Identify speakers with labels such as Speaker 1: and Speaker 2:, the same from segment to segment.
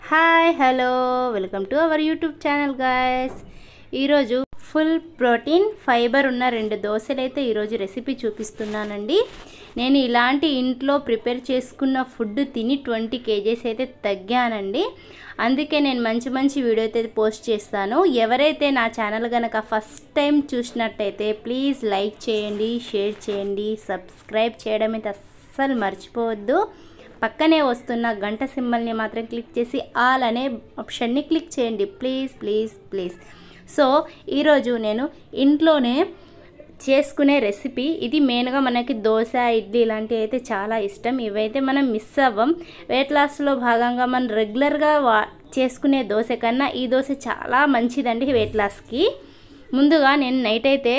Speaker 1: hi hello welcome to our YouTube channel guys ఈరోజు full protein fibre ఉన్న రెండు దోశలు అయితే ఈరోజు రెసిపీ చూపిస్తున్నానండి నేను ఇలాంటి ఇంట్లో ప్రిపేర్ చేసుకున్న ఫుడ్ తిని ట్వంటీ కేజీస్ అయితే తగ్గానండి అందుకే నేను మంచి మంచి వీడియో అయితే పోస్ట్ చేస్తాను ఎవరైతే నా ఛానల్ కనుక ఫస్ట్ టైం చూసినట్టయితే ప్లీజ్ లైక్ చేయండి షేర్ చేయండి సబ్స్క్రైబ్ చేయడం అయితే అస్సలు మర్చిపోవద్దు పక్కనే వస్తున్న గంట సింబల్ని మాత్రం క్లిక్ చేసి ఆల్ అనే ఆప్షన్ని క్లిక్ చేయండి ప్లీజ్ ప్లీజ్ ప్లీజ్ సో ఈరోజు నేను ఇంట్లోనే చేసుకునే రెసిపీ ఇది మెయిన్గా మనకి దోశ ఇడ్లీ ఇలాంటివి అయితే చాలా ఇష్టం ఇవైతే మనం మిస్ అవ్వం వెయిట్ లాస్లో భాగంగా మనం రెగ్యులర్గా వా చేసుకునే దోశ కన్నా ఈ దోశ చాలా మంచిదండి వెయిట్ లాస్కి ముందుగా నేను నైట్ అయితే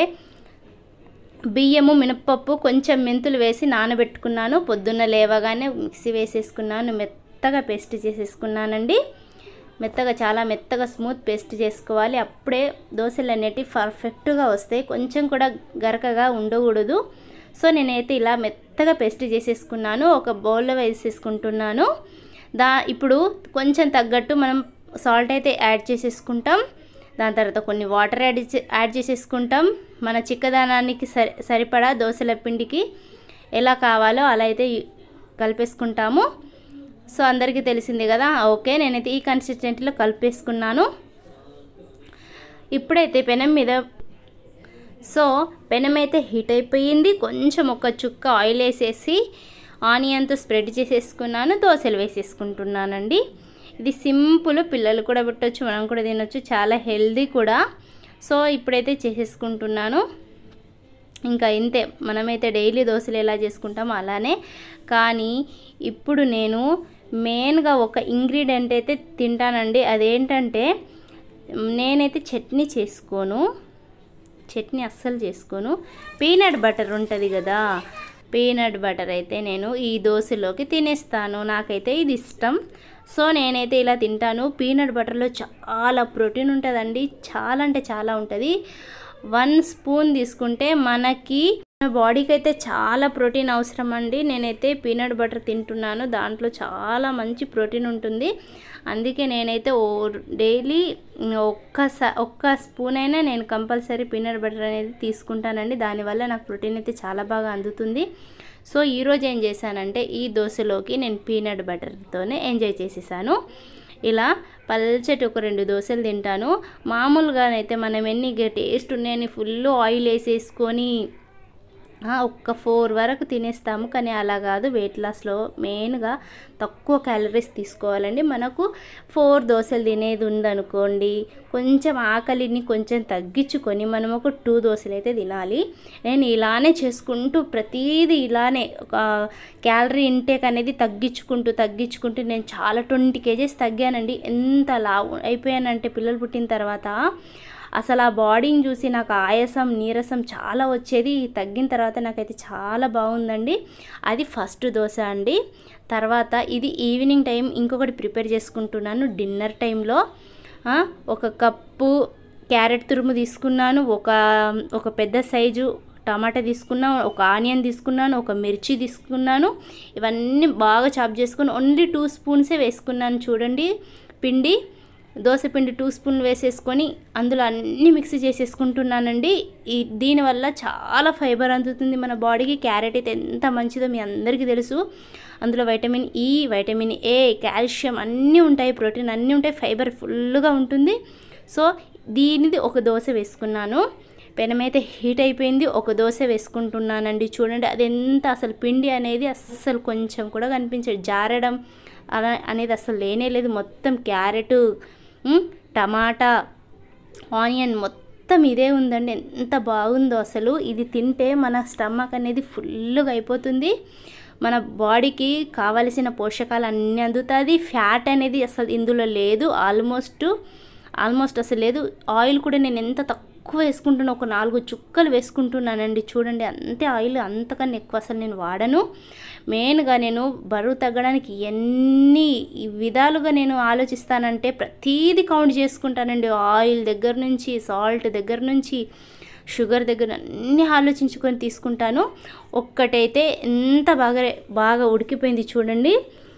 Speaker 1: బియ్యము మినప్పప్పు కొంచెం మెంతులు వేసి నానబెట్టుకున్నాను పొద్దున్న లేవగానే మిక్సీ వేసేసుకున్నాను మెత్తగా పేస్ట్ చేసేసుకున్నానండి మెత్తగా చాలా మెత్తగా స్మూత్ పేస్ట్ చేసుకోవాలి అప్పుడే దోశలు అనేటివి పర్ఫెక్ట్గా వస్తాయి కొంచెం కూడా గరకగా ఉండకూడదు సో నేనైతే ఇలా మెత్తగా పేస్ట్ చేసేసుకున్నాను ఒక బౌల్లో వేసేసుకుంటున్నాను దా ఇప్పుడు కొంచెం తగ్గట్టు మనం సాల్ట్ అయితే యాడ్ చేసేసుకుంటాం దాని తర్వాత కొన్ని వాటర్ యాడ్ యాడ్ చేసేసుకుంటాం మన చిక్కదనానికి సరి సరిపడా దోశల పిండికి ఎలా కావాలో అలా అయితే కలిపేసుకుంటాము సో అందరికీ తెలిసింది కదా ఓకే నేనైతే ఈ కన్సిస్టెంట్లో కలిపేసుకున్నాను ఇప్పుడైతే పెనం మీద సో పెనం అయితే హీట్ అయిపోయింది కొంచెం ఒక చుక్క ఆయిల్ వేసేసి ఆనియన్తో స్ప్రెడ్ చేసేసుకున్నాను దోశలు వేసేసుకుంటున్నానండి ఇది సింపుల్ పిల్లలు కూడా పెట్టవచ్చు మనం కూడా తినొచ్చు చాలా హెల్దీ కూడా సో ఇప్పుడైతే చేసేసుకుంటున్నాను ఇంకా ఇంతే మనమైతే డైలీ దోశలు ఎలా చేసుకుంటామో అలానే కానీ ఇప్పుడు నేను మెయిన్గా ఒక ఇంగ్రీడియంట్ అయితే తింటానండి అదేంటంటే నేనైతే చట్నీ చేసుకోను చట్నీ అస్సలు చేసుకోను పీనట్ బటర్ ఉంటుంది కదా పీనట్ బటర్ అయితే నేను ఈ దోశలోకి తినేస్తాను నాకైతే ఇది ఇష్టం సో నేనైతే ఇలా తింటాను పీనట్ బటర్లో చాలా ప్రోటీన్ ఉంటుందండి చాలా అంటే చాలా ఉంటుంది వన్ స్పూన్ తీసుకుంటే మనకి మన బాడీకి అయితే చాలా ప్రోటీన్ అవసరం అండి నేనైతే పీనట్ బటర్ తింటున్నాను దాంట్లో చాలా మంచి ప్రోటీన్ ఉంటుంది అందుకే నేనైతే ఓ డైలీ ఒక్క ఒక్క స్పూన్ అయినా నేను కంపల్సరీ పీనట్ బటర్ అనేది తీసుకుంటానండి దానివల్ల నాకు ప్రోటీన్ అయితే చాలా బాగా అందుతుంది సో ఈరోజు ఏం చేశానంటే ఈ దోశలోకి నేను పీనట్ బటర్తోనే ఎంజాయ్ చేసేసాను ఇలా పల్చటి ఒక రెండు దోశలు తింటాను మామూలుగానైతే మనం ఎన్ని టేస్ట్ ఉన్నాయని ఫుల్ ఆయిల్ వేసేసుకొని ఒక్క ఫోర్ వరకు తినేస్తాము కానీ అలా కాదు వెయిట్ లాస్లో మెయిన్గా తక్కువ క్యాలరీస్ తీసుకోవాలండి మనకు ఫోర్ దోశలు తినేది ఉందనుకోండి కొంచెం ఆకలిని కొంచెం తగ్గించుకొని మనం ఒక టూ దోశలు అయితే తినాలి నేను ఇలానే చేసుకుంటూ ప్రతిదీ ఇలానే ఒక క్యాలరీ ఇంటేక్ అనేది తగ్గించుకుంటూ తగ్గించుకుంటూ నేను చాలా ట్వంటీ కేజెస్ తగ్గానండి ఎంత లావు అయిపోయానంటే పిల్లలు పుట్టిన తర్వాత అసలు ఆ బాడీని చూసి నాకు ఆయాసం నీరసం చాలా వచ్చేది తగ్గిన తర్వాత నాకైతే చాలా బాగుందండి అది ఫస్ట్ దోశ అండి తర్వాత ఇది ఈవినింగ్ టైం ఇంకొకటి ప్రిపేర్ చేసుకుంటున్నాను డిన్నర్ టైంలో ఒక కప్పు క్యారెట్ తురుము తీసుకున్నాను ఒక ఒక పెద్ద సైజు టమాటా తీసుకున్నాను ఒక ఆనియన్ తీసుకున్నాను ఒక మిర్చి తీసుకున్నాను ఇవన్నీ బాగా చాప్ చేసుకుని ఓన్లీ టూ స్పూన్సే వేసుకున్నాను చూడండి పిండి దోశ పిండి టూ స్పూన్ వేసేసుకొని అందులో అన్నీ మిక్సీ చేసేసుకుంటున్నానండి ఈ దీనివల్ల చాలా ఫైబర్ అందుతుంది మన బాడీకి క్యారెట్ అయితే ఎంత మంచిదో మీ అందరికీ తెలుసు అందులో vitamin E vitamin A calcium అన్నీ ఉంటాయి ప్రోటీన్ అన్నీ ఉంటాయి ఫైబర్ ఫుల్గా ఉంటుంది సో దీనిది ఒక దోశ వేసుకున్నాను పెనం అయితే హీట్ అయిపోయింది ఒక దోశ వేసుకుంటున్నానండి చూడండి అది ఎంత అసలు పిండి అనేది అస్సలు కొంచెం కూడా కనిపించదు జారడం అలా అనేది అసలు లేనే లేదు మొత్తం క్యారెట్ టమాటా ఆనియన్ మొత్తం ఇదే ఉందండి ఎంత బాగుందో అసలు ఇది తింటే మన స్టమక్ అనేది ఫుల్గా అయిపోతుంది మన బాడీకి కావలసిన పోషకాలు అన్నీ అందుతుంది ఫ్యాట్ అనేది అసలు ఇందులో లేదు ఆల్మోస్ట్ ఆల్మోస్ట్ అసలు లేదు ఆయిల్ కూడా నేను ఎంత తక్కువ వేసుకుంటున్నా ఒక నాలుగు చుక్కలు వేసుకుంటున్నానండి చూడండి అంతే ఆయిల్ అంతకన్నా ఎక్కువ అసలు నేను వాడను మెయిన్గా నేను బరువు తగ్గడానికి ఎన్ని విధాలుగా నేను ఆలోచిస్తానంటే ప్రతీది కౌంట్ చేసుకుంటానండి ఆయిల్ దగ్గర నుంచి సాల్ట్ దగ్గర నుంచి షుగర్ దగ్గర అన్నీ ఆలోచించుకొని తీసుకుంటాను ఒక్కటైతే ఎంత బాగా బాగా ఉడికిపోయింది చూడండి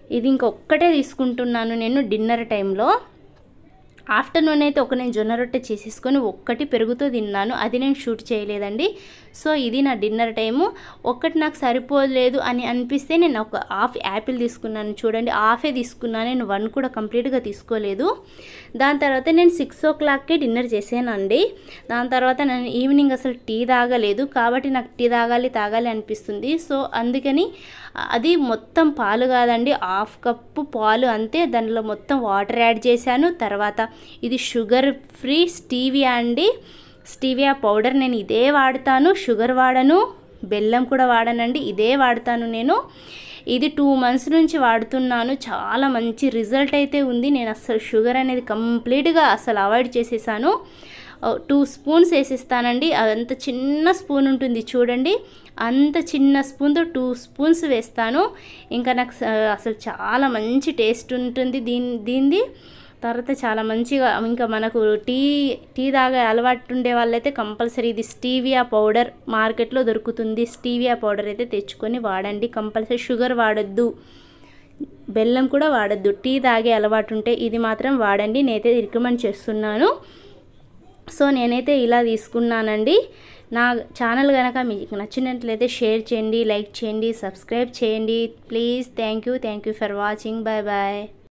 Speaker 1: ఇది ఇంకొక్కటే తీసుకుంటున్నాను నేను డిన్నర్ టైంలో ఆఫ్టర్నూన్ అయితే ఒక నేను జొన్న రొట్టె చేసేసుకొని ఒక్కటి పెరుగుతో తిన్నాను అది నేను షూట్ చేయలేదండి సో ఇది నా డిన్నర్ టైము ఒక్కటి నాకు సరిపోలేదు అని అనిపిస్తే నేను ఒక హాఫ్ యాపిల్ తీసుకున్నాను చూడండి హాఫే తీసుకున్నాను నేను వన్ కూడా కంప్లీట్గా తీసుకోలేదు దాని తర్వాత నేను సిక్స్ ఓ క్లాక్కే డిన్నర్ చేసానండి దాని తర్వాత నేను ఈవినింగ్ అసలు టీ తాగలేదు కాబట్టి నాకు టీ తాగాలి తాగాలి అనిపిస్తుంది సో అందుకని అది మొత్తం పాలు కాదండి హాఫ్ కప్పు పాలు అంతే దానిలో మొత్తం వాటర్ యాడ్ చేశాను తర్వాత ఇది షుగర్ ఫ్రీ స్టీవియా అండి స్టీవియా పౌడర్ నేను ఇదే వాడతాను షుగర్ వాడను బెల్లం కూడా వాడనండి ఇదే వాడతాను నేను ఇది టూ మంత్స్ నుంచి వాడుతున్నాను చాలా మంచి రిజల్ట్ అయితే ఉంది నేను అసలు షుగర్ అనేది కంప్లీట్గా అసలు అవాయిడ్ చేసేసాను టూ స్పూన్స్ వేసిస్తానండి అంత చిన్న స్పూన్ ఉంటుంది చూడండి అంత చిన్న స్పూన్తో టూ స్పూన్స్ వేస్తాను ఇంకా నాకు స- అసలు చాలా మంచి టేస్ట్ ఉంటుంది దీని దీనిది తర్వాత చాలా మంచిగా ఇంకా మనకు టీ టీ తాగే అలవాటు ఉండే వాళ్ళైతే కంపల్సరీ ఇది స్టీవియా పౌడర్ మార్కెట్లో దొరుకుతుంది స్టీవియా పౌడర్ అయితే తెచ్చుకొని వాడండి కంపల్సరీ షుగర్ వాడొద్దు బెల్లం కూడా వాడొద్దు టీ తాగే అలవాటు ఉంటే ఇది మాత్రం వాడండి నేనైతే రికమెండ్ చేస్తున్నాను సో నేనైతే ఇలా తీసుకున్నానండి నా ఛానల్ కనుక మీకు నచ్చినట్లయితే షేర్ చేయండి లైక్ చేయండి సబ్స్క్రైబ్ చేయండి please thank you thank you for watching bye bye